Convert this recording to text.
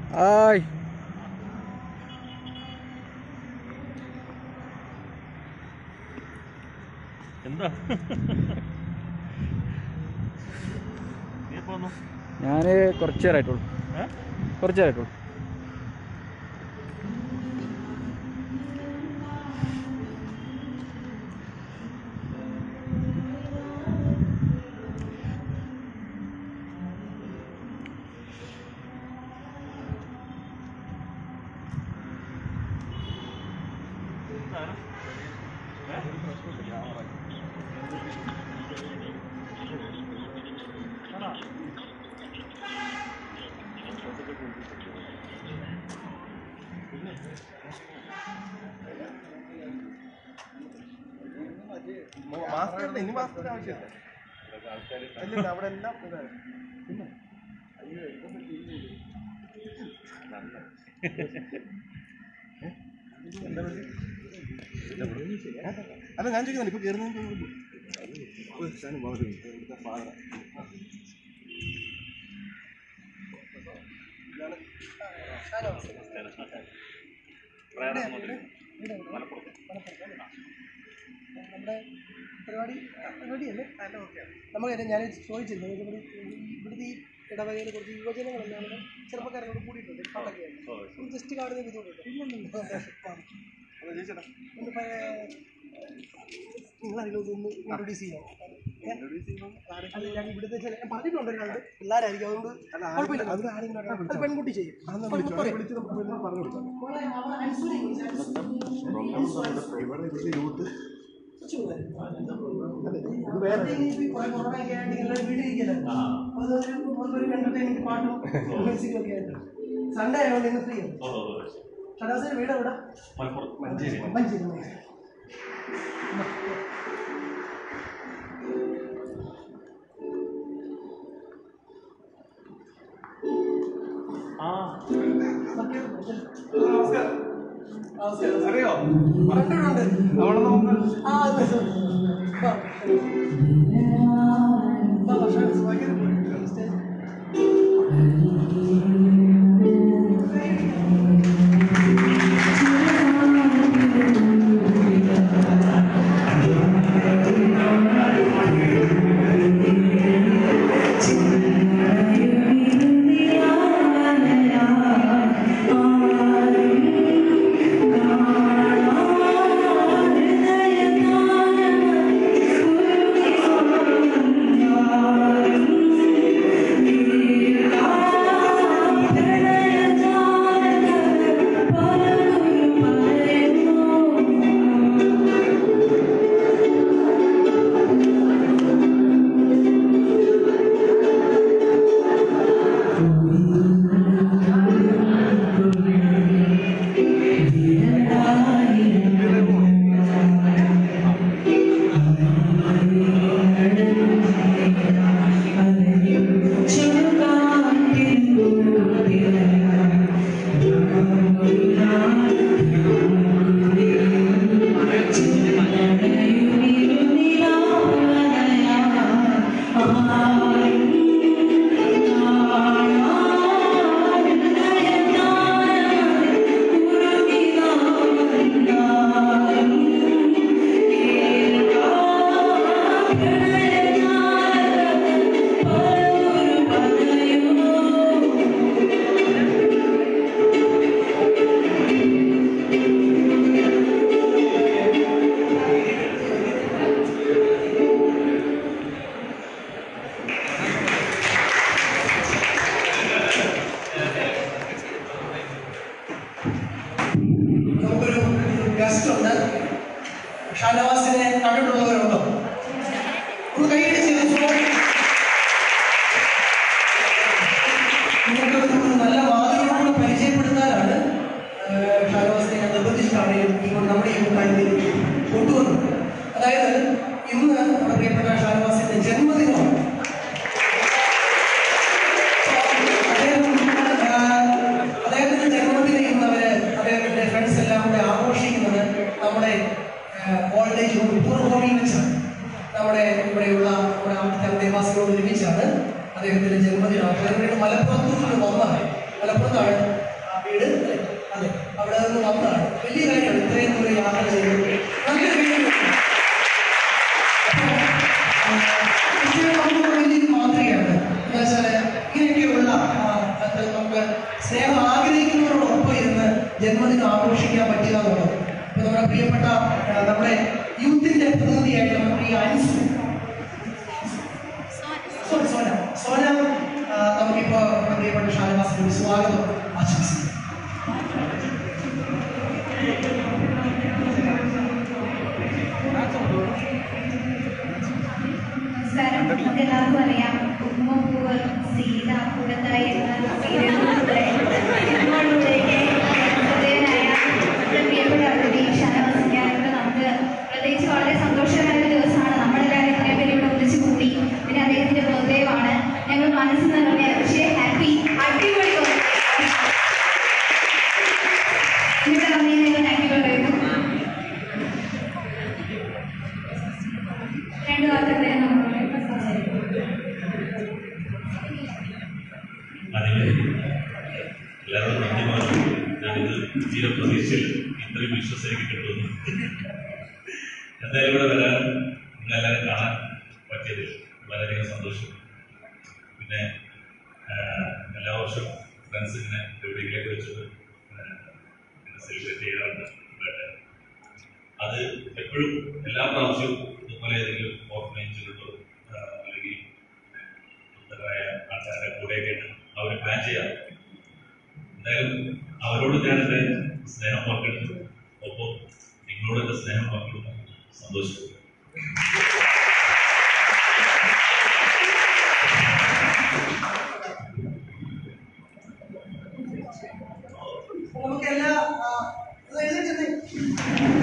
Hi എന്താ നീ എപ്പോ വന്നു ഞാൻ കുറച്ച് നേരമായിട്ടുള്ളൂ ഏ? കുറച്ച് നേരമായിട്ടുള്ളൂ ഇതാരാ? ഏ? ആണോ? മാസ്ക് ഇടണ്ട, ഇനി മാസ്കിന്റെ ആവശ്യമില്ല ഇല്ലില്ല അവിടെ എല്ലാം ഇതാണ് പിന്നെ അയ്യോ ഇതൊക്കെ ചെയ്യുന്നില്ലേ? ഏ? എന്താ പറ്റി? അല്ല ഞാൻ ചോദിക്കുന്നില്ല ഇപ്പൊ കയറുന്നതിന് ഫാദർ പ്രയാണം അങ്ങോട്ട് മലപ്പുറത്ത് നമ്മുടെ പരിപാടി റെഡിയല്ലേ അല്ല ഓക്കെ നമുക്ക് ഞാൻ ചോദിച്ചിരുന്നു ഇവിടെ ഇവിടുത്തെ ഈ ഇടവകയിൽ കുറച്ച് യുവജനങ്ങളെല്ലാം കൂടെ ചെറുപ്പക്കാരോട് കൂടിയിട്ടുണ്ട് പണ്ടൊക്കെയാണ് ജസ്റ്റ് കാണുന്ന ബുദ്ധിമുട്ടുണ്ട് പിന്നുണ്ടല്ലോ അല്ല ചേച്ചേട്ടാ ഒന്ന് നിങ്ങളറിയില്ല ഒന്ന് ഇൻട്രൊഡ്യൂസ് ചെയ്യാം അല്ല ഞാൻ ഇവിടുത്തെ ചില ഞാൻ പറഞ്ഞിട്ടുണ്ടല്ലോ അത് പിള്ളേരായിരിക്കും അതുകൊണ്ട് കുഴപ്പമില്ല അത് ആരെങ്കിലും ഒരാൾ അത് പെൺകുട്ടി ചെയ്യും വിളിച്ച് വിളിച്ച് നമുക്ക് എല്ലാം പറഞ്ഞു കൊടുക്കാം ഇവിടെ ഇവിടുത്തെ യൂത്ത് ഇത് വേറെ സൺഡേ ആയതുകൊണ്ട് ഇന്ന് ഫ്രീ ആണ് ഓ, ഓ, ഓ, ശരി. ഷടാസിന്റെ വീട് എവിടെ മലപ്പുറത്ത് മഞ്ചേരി മഞ്ചേരി ആ അറിയോ കണ്ടിട്ടുണ്ട് അവിടെ നമുക്ക് ആ അതെ സർ ആ ആ, ഭക്ഷണം ഭയങ്കര സ്റ്റേജ് നമുക്കൊരു ഗസ്റ്റ് ഉണ്ട് ഷാനവാസിനെ കണ്ടിട്ടുള്ളവരുണ്ടോ ഒന്ന് കൈയ്യടി ചെയ്ത് നിങ്ങൾക്ക് ഒരു നല്ല മാതൃകളോട് പരിചയപ്പെടുത്താനാണ് ഏഹ്, ഷാനവാസിനെ ഞാൻ നിർബന്ധിച്ചിട്ടാണ് ഇങ്ങോട്ട് നമ്മുടെ ഈ കാര്യത്തിലേക്ക് കൊണ്ടുവന്നത് അതായത് ഇന്ന് നമ്മുടെ പ്രിയപ്പെട്ട ഷാനവാസിന്റെ ജന്മദിനമാണ് അദ്ദേഹം, ആ, അദ്ദേഹത്തിന്റെ ജന്മദിനം ഇന്ന് അവര് അദ്ദേഹത്തിന്റെ ഫ്രണ്ട്സ് എല്ലാം കൂടെ ആഘോഷിക്കുന്നത് നമ്മുടെ ഓൾഡ് ഏജ് ഹോം ടൂർ ഹോമിൽ വെച്ചാണ് നമ്മുടെ ഇവിടെയുള്ള നമ്മുടെ അവിടുത്തെ അന്തേവാസികളോട് ഒരുമിച്ചാണ് അദ്ദേഹത്തിന്റെ ജന്മദിനം അദ്ദേഹം മലപ്പുറത്ത് നിന്ന് വന്നതാണ് മലപ്പുറത്താണ് വീട് അല്ലേ? അതെ അവിടെ നിന്ന് വന്നതാണ് വലിയ കാര്യമാണ് ഇത്രയും ദൂരം യാത്ര ചെയ്തത് നല്ലൊരു വീട് നമുക്ക് വലിയൊരു മാതൃകയാണ് എന്താ വെച്ചാല് ഇങ്ങനെയൊക്കെയുള്ള ആ, അത് നമുക്ക് സ്നേഹം ആഗ്രഹിക്കുന്നവരോടൊപ്പം ഇരുന്ന് ജന്മദിനം ആഘോഷിക്കാൻ പറ്റുക എന്നുള്ളത് ഇപ്പൊ നമ്മുടെ പ്രിയപ്പെട്ട ആ, നമ്മുടെ യൂത്തിന്റെ പ്രതിനിധിയായിട്ട് നമ്മുടെ ഈ അൻസു സോന സോന സോന ആ, നമുക്കിപ്പോ നമ്മുടെ പ്രിയപ്പെട്ട ഷാനവാസിനോട് സ്വാഗതം ആശംസിക്കുന്നു നമസ്കാരം നമുക്ക് എല്ലാവർക്കും അറിയാം ഉമ്മപ്പൂവ് സീത കൂടത്തായി എന്ന സീരിയലിലൂടെ സിനിമകളിലൂടെയൊക്കെ ശ്രദ്ധേയനായ നമ്മുടെ പ്രിയപ്പെട്ട അതിഥി ഷാനവാസിക്കാനൊക്കെ നമുക്ക് പ്രത്യേകിച്ച് വളരെ സന്തോഷകരമായ ഒരു ദിവസമാണ് നമ്മളെല്ലാവരും ഇത്രയും പേര് ഇവിടെ ഒന്നിച്ച് കൂടി പിന്നെ അദ്ദേഹത്തിന്റെ ബർത്ത്ഡേ ആണ് ഞങ്ങൾ മനസ്സിൽ നിറഞ്ഞ പക്ഷേ ഹാപ്പി അടിപൊളി birthday. ഇവിടെ വന്നതിന് താങ്ക് യു പറയുന്നു രണ്ട് വാക്ക് അദ്ദേഹം നമ്മളോട് സംസാരിക്കും അതിന് എല്ലാവരും നന്ദി പറഞ്ഞു ഞാനിത് തീരെ പ്രതീക്ഷയിൽ ഇത്രയും വിശ്വസ് എനിക്ക് കിട്ടുന്നു എന്തായാലും ഇവിടെ വരാൻ നിങ്ങളെല്ലാവരും കാണാൻ പറ്റിയതിൽ വളരെയധികം സന്തോഷം പിന്നെ ആ, എല്ലാ വർഷവും ഫ്രണ്ട്സ് ഇങ്ങനെ എവിടെയെങ്കിലൊക്കെ വെച്ചിട്ട് സെലിബ്രേറ്റ് ചെയ്യാറുണ്ട് ബട്ട് അത് എപ്പോഴും എല്ലാ പ്രാവശ്യവും ഇതുപോലെ ഏതെങ്കിലും ഓർഗനൈസുകളിലോ അല്ലെങ്കിൽ നല്ലതായ ആൾക്കാരുടെ കൂടെയൊക്കെയാണ് അവർ പ്ലാൻ ചെയ്യാറ് എന്തായാലും അവരോട് ഞാൻ എൻ്റെ സ്നേഹം പങ്കിടുന്നു ഒപ്പം നിങ്ങളോട് എൻ്റെ സ്നേഹം പങ്കിടുന്നു സന്തോഷിക്കുന്നു നമുക്ക് എല്ലാ എഴുതിട്ട്